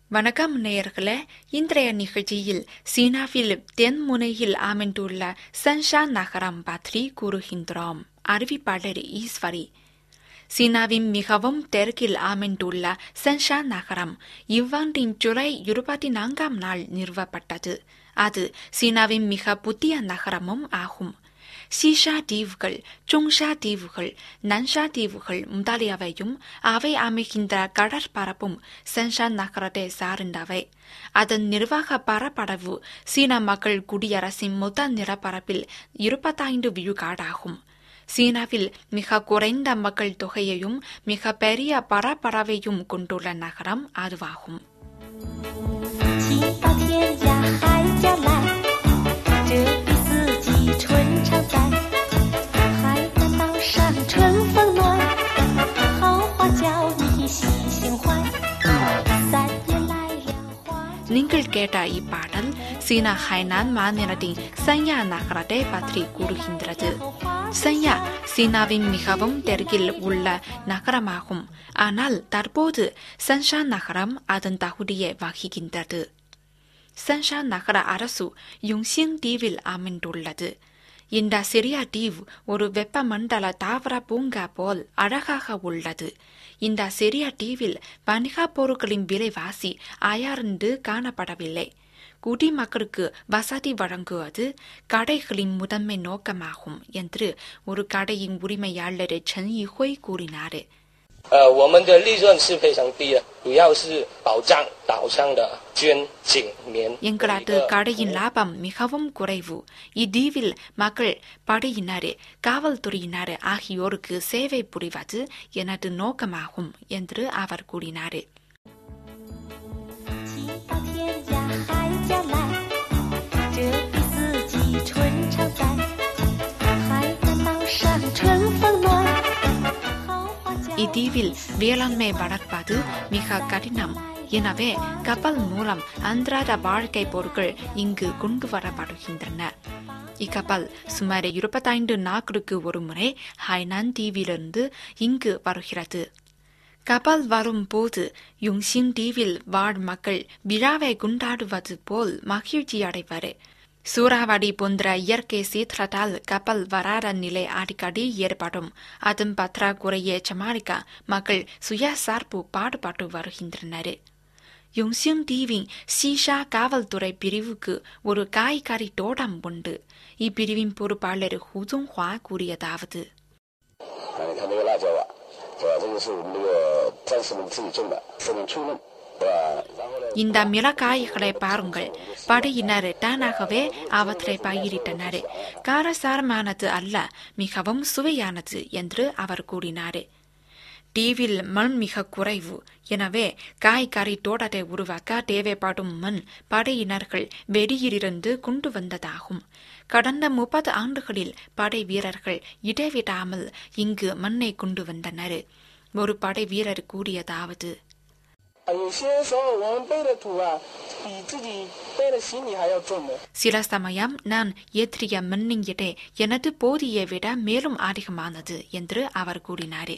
வணக்கம் நேயர்களே இன்றைய நிகழ்ச்சியில் சீனாவில் தென்முனையில் அமைந்துள்ள சன்ஷா நகரம் பற்றி கூறுகின்றோம் அறிவிப்பாளர் ஈஸ்வரி சீனாவின் மிகவும் தெற்கில் அமைந்துள்ள சன்ஷா நகரம் இவ்வாண்டின் ஜூலை இருபத்தி நான்காம் நாள் நிறுவப்பட்டது அது சீனாவின் மிக புதிய நகரமும் ஆகும் சீஷா தீவுகள் சுங்ஷா தீவுகள் நன்ஷா தீவுகள் முதலியவையும் அவை அமைகின்ற கடற்பரப்பும் சென்ஷா நகரத்தை சார்ந்தவை அதன் நிர்வாக பரப்பளவு சீன மக்கள் குடியரசின் மொத்த நிலப்பரப்பில் இருபத்தைந்து விழுக்காடாகும் சீனாவில் மிக குறைந்த மக்கள் தொகையையும் மிக பெரிய பரப்பளவையும் கொண்டுள்ள நகரம் அதுவாகும் 起到天涯海角来，这里四季春常在。海南岛上春风暖，好花叫你喜心怀。三年来两花。 நீங்கள் கேட்ட இப்பாடல் சீனா ஹைனான் மாநிலத்தின் சன்யா நகரத்தை பற்றி கூறுகின்றது சன்யா சீனாவின் மிகவும் தெற்கில் உள்ள நகரமாகும் ஆனால் தற்போது சன்ஷா நகரம் அதன் தகுதியை வகிக்கின்றது சன்ஷா நகர அரசு யுங்சிங் தீவில் அமைந்துள்ளது இந்த சிறிய தீவு ஒரு வெப்பமண்டல தாவர பூங்கா போல் அழகாக உள்ளது இந்த சிறிய தீவில் வணிகப் பொருட்களின் விலைவாசி அயர்ந்து காணப்படவில்லை குடிமக்களுக்கு வசதி வழங்குவது கடைகளின் முதன்மை நோக்கமாகும் என்று ஒரு கடையின் உரிமையாளர் சென் யுஹொய் கூறினார் 呃，我们的利润是非常低的，主要是保障岛上的军警民。 எங்களது கடையின் லாபம் மிகவும் குறைவு இத்தீவில் மக்கள் படையினர் காவல்துறையினர் ஆகியோருக்கு சேவை புரிவது எனது நோக்கமாகும் என்று அவர் கூறினார் 起到天涯海角来，这里四季春常在。海南岛上春风暖，好花叫 இத்தீவில் வேளாண்மை வளர்ப்பது மிக கடினம் எனவே கப்பல் மூலம் அன்றாட வாழ்க்கை பொருட்கள் இங்கு கொண்டு வரப்படுகின்றன இக்கப்பல் சுமார் இருபத்தைந்து நாட்களுக்கு ஒரு முறை ஹைனான் தீவிலிருந்து இங்கு வருகிறது கப்பல் வரும் போது யுங்சிங் தீவில் வாழ் மக்கள் விழாவை கொண்டாடுவது போல் மகிழ்ச்சி அடைவர் சூறாவளி போன்ற இயற்கை சீற்றத்தால் கப்பல் வராத நிலை அடிக்கடி ஏற்படும் அதன் பற்றாக்குறையை சமாளிக்க மக்கள் சுயசார்பு பாடுபட்டு வருகின்றனர் யுங்சிங் தீவின் சீஷா காவல்துறை பிரிவுக்கு ஒரு காய்கறி தோட்டம் உண்டு இப்பிரிவின் பொறுப்பாளர் ஹுஜுங்ஹுவா கூறியதாவது 啊，你看这个辣椒啊，是吧？这个是我们这个战士们自己种的，非常脆嫩，是吧？然后呢， இந்த மிளகாய்களை பாருங்கள் படையினர் தானாகவே அவற்றை பயிரிட்டனர் காரசாரமானது அல்ல மிகவும் சுவையானது என்று அவர் கூறினார் தீவில் மண் மிக குறைவு எனவே காய்கறி தோட்டத்தை உருவாக்க தேவைப்படும் மண் படையினர்கள் வெளியிலிருந்து கொண்டு வந்ததாகும் கடந்த முப்பது ஆண்டுகளில் படை வீரர்கள் இடைவிடாமல் இங்கு மண்ணை கொண்டு வந்தனர் ஒரு படை வீரர் கூறியதாவது 啊，有些时候我们背的土啊，比自己背的行李还要重的。 சில சமயம் நான் ஏற்றிய மண்ணின் எடை எனது போதியை விட மேலும் அதிகமானது என்று அவர் கூறினார்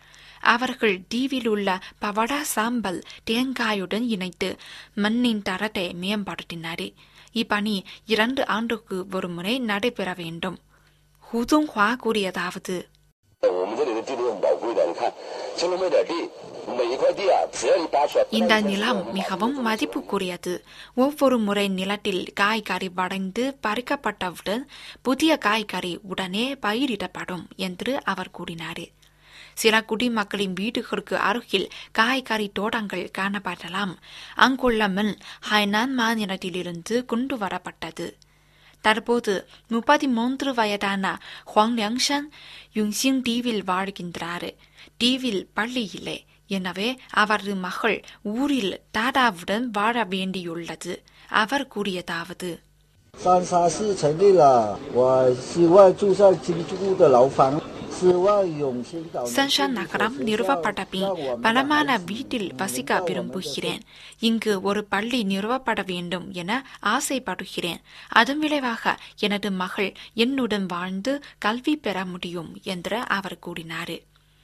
அவர்கள் தீவில் உள்ள பவடா சாம்பல் தேங்காயுடன் இணைத்து மண்ணின் தரத்தை மேம்படுத்தினார் இப்பணி இரண்டு ஆண்டுக்கு ஒரு முறை நடைபெற வேண்டும் ஹுதுங்ஹுவா கூறியதாவது 我们这里的地都很宝贵的，你看这么点地，每一块地啊，只要你扒出来， இந்த நிலம் மிகவும் மதிப்புக்குரியது ஒவ்வொரு முறை நிலத்தில் காய்கறி வடைந்து பறிக்கப்பட்டவுடன் புதிய காய்கறி உடனே பயிரிடப்படும் என்று அவர் கூறினார் சில குடிமக்களின் வீடுகளுக்கு அருகில் காய்கறி தோட்டங்கள் காணப்படலாம் அங்குள்ள மண் ஹைனான் மாநிலத்திலிருந்து கொண்டு வரப்பட்டது தற்போது முப்பத்தி மூன்று வயதான ஹுவாங் லியாங்ஷன் யுங்சிங் தீவில் வாழ்கின்றார் தீவில் பள்ளி இல்லை எனவே அவரது மகள் ஊரில் தாதாவுடன் வாழ வேண்டியுள்ளது அவர் கூறியதாவது 三沙市成立了，我希望住上金猪的牢房，希望永兴岛能 சன்ஷான் 建立 நகரம் 所学 நிறுவப்பட்ட 校 பின் 让我们的 பலமான 孩子 வீட்டில் 能 வசிக்க 到我们的 விரும்புகிறேன் இங்கு ஒரு பள்ளி நிறுவப்பட வேண்டும் என ஆசைப்படுகிறேன் அதன் விளைவாக எனது மகள் என்னுடன் வாழ்ந்து கல்வி பெற முடியும் என்று அவர் கூறினார்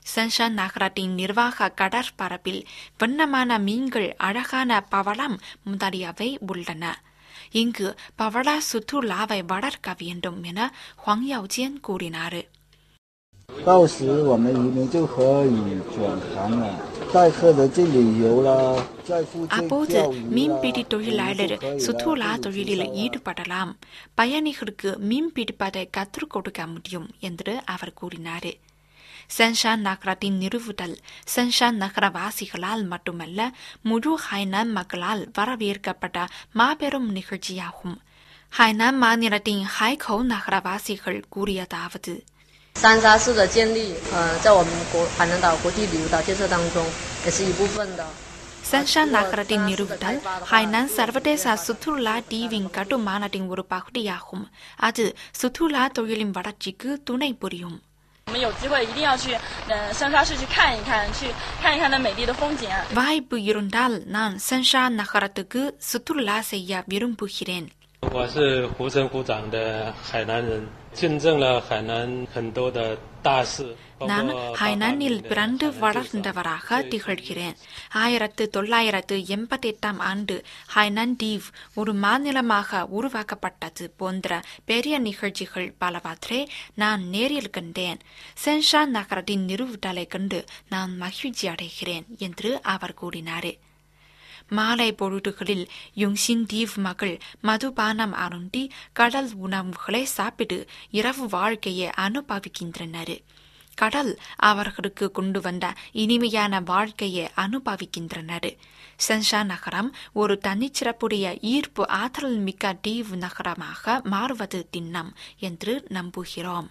சன்ஷான் நகரத்தின் நிர்வாக கடற்பரப்பில் வண்ணமான மீன்கள் அழகான பவளம் முதலியவை உள்ளன இங்கு பவள சுற்றுலாவை வளர்க்க வேண்டும் என ஹுவாங் யாவ்ஜியன் கூறினார் 到时我们渔民就可以转行了，带客人去旅游啦，在附近 அப்போது 钓鱼啦 மீன்பிடி 我 தொழிலாளர் 们就可以啦 சுற்றுலா 自己 தொழிலில் 去 ஈடுபடலாம் பயணிகளுக்கு மீன் பிடிப்பதை கற்றுக் கொடுக்க முடியும் என்று அவர் கூறினார் சென்ஷான் நகரத்தின் நிறுவுதல் சென்ஷான் நகரவாசிகளால் மட்டுமல்ல முழு ஹைனான் மக்களால் வரவேற்கப்பட்ட மாபெரும் நிகழ்ச்சியாகும் ஹைனான் மாநிலத்தின் ஹைகோ நகரவாசிகள் கூறியதாவது 三沙市的建立，呃，在我们国海南岛国际旅游岛建设当中，也是一部分的。 சன்ஷான் நகரத்தின் நிறுவுதல் ஹைனான் சர்வதேச சுற்றுலா தீவின் கட்டுமானத்தின் ஒரு பகுதியாகும் அது சுற்றுலா தொழிலின் வளர்ச்சிக்கு துணை புரியும் 我们有机会一定要去，呃，三沙市去看一看，去看一看那美丽的风景啊。 வாய்ப்பு இருந்தால் நான் சன்ஷான் நகரத்துக்கு சுற்றுலா செய்ய விரும்புகிறேன் 我是胡生湖长的海南人，见证了海南很多的大事。包括 நான் 88 ஹைனானில் 年的 பிறந்து 海南 வளர்ந்தவராக 建设 திகழ்கிறேன் ஆயிரத்து தொள்ளாயிரத்து எண்பத்தி எட்டாம் ஆண்டு ஹைனான் தீவ் ஒரு மாநிலமாக உருவாக்கப்பட்டது போன்ற பெரிய நிகழ்ச்சிகள் பலவற்றை நான் நேரில் கண்டேன் சென்ஷான் நகரத்தின் நிறுவுதலை கண்டு நான் மகிழ்ச்சி அடைகிறேன் என்று அவர் கூறினார் மாலை பொழுதுகளில் யுங்சின் தீவ் மக்கள் மதுபானம் அருந்தி கடல் உணவுகளை சாப்பிட்டு இரவு வாழ்க்கையை அனுபவிக்கின்றனர் கடல் அவர்களுக்கு கொண்டு வந்த இனிமையான வாழ்க்கையை அனுபவிக்கின்றனர் சென்ஷா நகரம் ஒரு தனிச்சிறப்புடைய ஈர்ப்பு ஆற்றல் மிக்க தீவு நகரமாக மாறுவது திண்ணம் என்று நம்புகிறோம்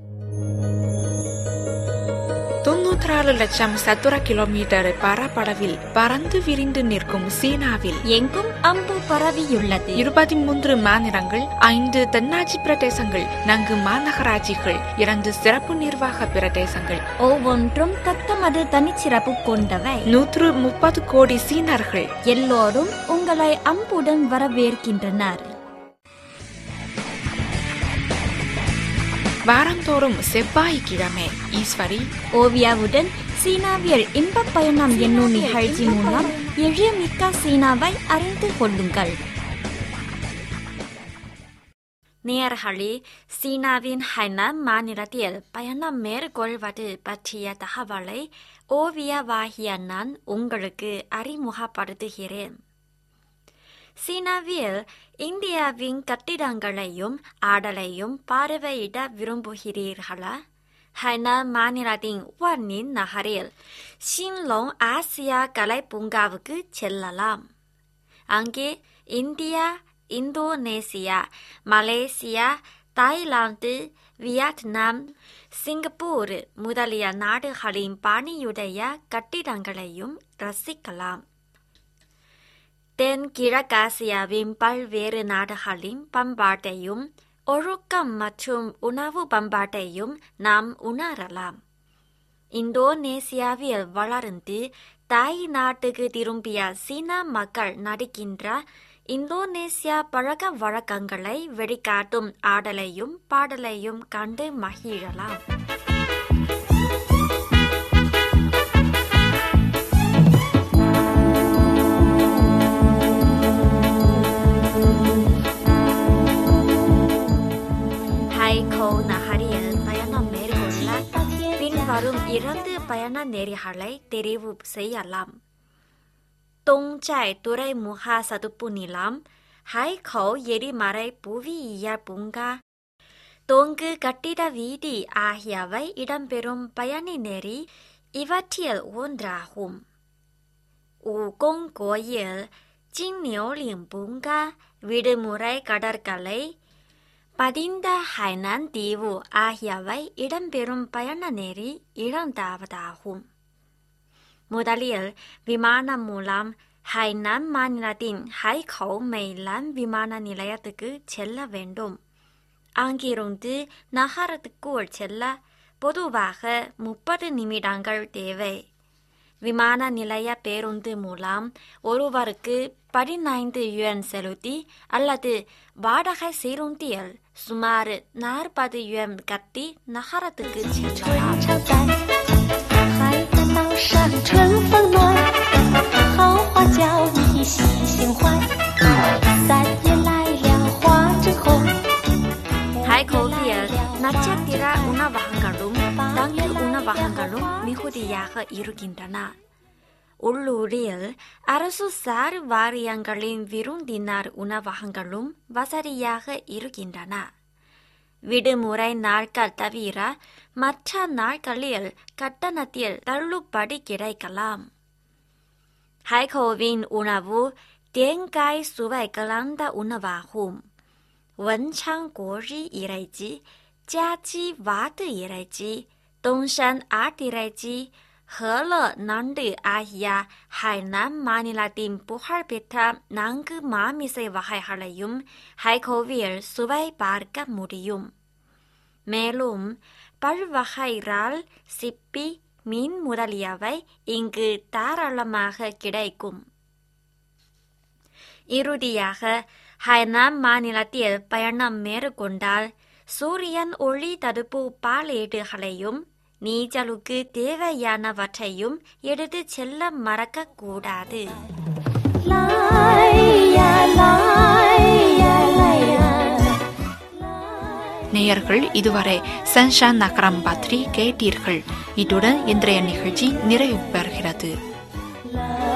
தொன்னூற்றாறு லட்சம் சதுர கிலோமீட்டர் பரப்பளவில் பறந்து விரிந்து நிற்கும் சீனாவில் எங்கும் அம்பு பரவியுள்ளது இருபத்தி மூன்று மாநிலங்கள் ஐந்து தென்னாட்சி பிரதேசங்கள் நான்கு மாநகராட்சிகள் இரண்டு சிறப்பு நிர்வாக பிரதேசங்கள் ஒவ்வொன்றும் தத்தமது தனிச்சிறப்பு கொண்டவை நூற்று முப்பது கோடி சீனர்கள் எல்லோரும் உங்களை அம்புடன் வரவேற்கின்றனர் வாரந்தோறும் செவ்வாய்க்கிழமை ஈஸ்வரி ஓவியாவுடன் சீனாவியல் இன்பப் பயணம் என்னும் நிகழ்ச்சி மூலம் எழில்மிக்க சீனாவை அறிந்து கொள்ளுங்கள் நேயர்களே சீனாவின் ஹைனான் மாநிலத்தில் பயணம் மேற்கொள்வது பற்றிய தகவலை ஓவியவாகிய நான் உங்களுக்கு அறிமுகப்படுத்துகிறேன் சீனாவில் இந்தியாவின் கட்டிடங்களையும் ஆடலையும் பார்வையிட விரும்புகிறீர்களா ஹைனான் மாநிலத்தின் வர்னின் நகரில் ஷின்லோங் ஆசியா கலை பூங்காவுக்கு செல்லலாம் அங்கே India Indonesia Malaysia Thailand Vietnam Singapore முதலிய நாடுகளின் பாணியுடைய கட்டிடங்களையும் ரசிக்கலாம் தென் கிழக்காசியாவின் பல்வேறு நாடுகளின் பண்பாட்டையும் ஒழுக்கம் மற்றும் உணவு பண்பாட்டையும் நாம் உணரலாம் இந்தோனேசியாவில் வளர்ந்து தாய் நாட்டுக்கு திரும்பிய சீனா மக்கள் நடிக்கின்ற இந்தோனேசியா பழக்க வழக்கங்களை வெளிக்காட்டும் ஆடலையும் பாடலையும் கண்டு மகிழலாம் ஹைகோ நகரில் பயணம் மேற்கொள்ள பின்வரும் இரண்டு பயண நெறிகளை தெரிவு செய்யலாம் தொங்ஜாய் துறைமுக சதுப்பு நிலம் ஹைகோ எரிமறை புவியியல் பூங்கா தொங்கு கட்டிட வீதி ஆகியவை இடம்பெறும் பயணி நெறி இவற்றில் ஒன்றாகும் ஊகோங் கோயில் ஜின்னியோலிங் பூங்கா விடுமுறை கடற்கரை பதிந்த ஹைனான் தீவு ஆகியவை இடம்பெறும் பயண நெறி இரண்டாவதாகும் முதலில் விமானம் மூலம் ஹைனான் மாநிலத்தின் ஹைகோ மெய்லான் விமான நிலையத்துக்கு செல்ல வேண்டும் அங்கிருந்து நகரத்துக்குள் செல்ல பொதுவாக முப்பது நிமிடங்கள் தேவை விமான நிலைய பேருந்து மூலம் ஒருவருக்கு பதினைந்து யுவான் செலுத்தி அல்லது வாடகை சீருந்தியில் சுமார் நாற்பது யுவான் கட்டி நகரத்துக்கு செல்லலாம் 上春风暖，好花叫你喜心怀。三月来了花正红， Hai Kovier, நட்சத்திர உணவகங்களும் தங்கு உணவகங்களும் மிகுதியாக இருக்கின்றன உள்ளூரில் அரசு சார் வாரியங்களின் விருந்தினர் உணவகங்களும் வசதியாக இருக்கின்றன விடுமுறை நாட்கள் தவிர மற்ற நாட்களில் கட்டணத்தில் தள்ளுபடி கிடைக்கலாம் ஹைகோவின் உணவு தேங்காய் சுவை கலந்த உணவாகும் 文昌国日以鸡、家鸡娃的以鸡、东山阿的鸡、和乐南的阿呀、海南马尼拉丁不哈别他南个马米塞瓦海哈来用，海口维尔苏维巴尔个木的用。மேலும் பல்வகைரால் சிப்பி மீன் முதலியவை இங்கு தாராளமாக கிடைக்கும் இறுதியாக ஹைனான் மாநிலத்தில் பயணம் மேற்கொண்டால் சூரியன் ஒளி தடுப்பு பாலேடுகளையும் நீச்சலுக்கு தேவையானவற்றையும் எடுத்துச் செல்ல மறக்கக்கூடாது 来呀来呀来呀。 நேயர்கள் இதுவரை சன்ஷான் நகரம் பற்றி கேட்டீர்கள் இத்துடன் இன்றைய நிகழ்ச்சி நிறைவு பெறுகிறது 来